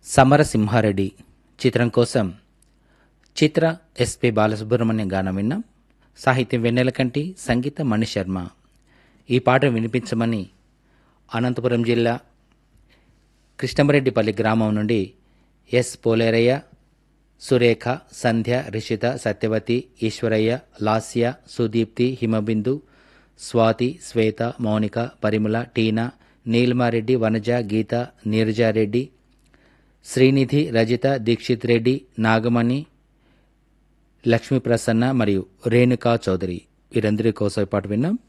సమరసింహారెడ్డి చిత్రం కోసం చిత్ర ఎస్పి బాలసుబ్రహ్మణ్యం గానం విన్నాం సాహిత్యం వెన్నెలకంటి సంగీత మణిశర్మ ఈ పాట వినిపించమని అనంతపురం జిల్లా కృష్ణమరెడ్డిపల్లి గ్రామం నుండి ఎస్ పోలేరయ్య సురేఖ సంధ్య రిషిత సత్యవతి ఈశ్వరయ్య లాస్య సుదీప్తి హిమబిందు స్వాతి శ్వేత మౌనిక పరిమళ టీనా నీలిమారెడ్డి వనజ గీత నీరజారెడ్డి శ్రీనిధి రజిత దీక్షిత్ రెడ్డి నాగమణి లక్ష్మీ ప్రసన్న మరియు రేణుకా చౌదరి వీరందరి కోసం ఈ పాట విన్నాం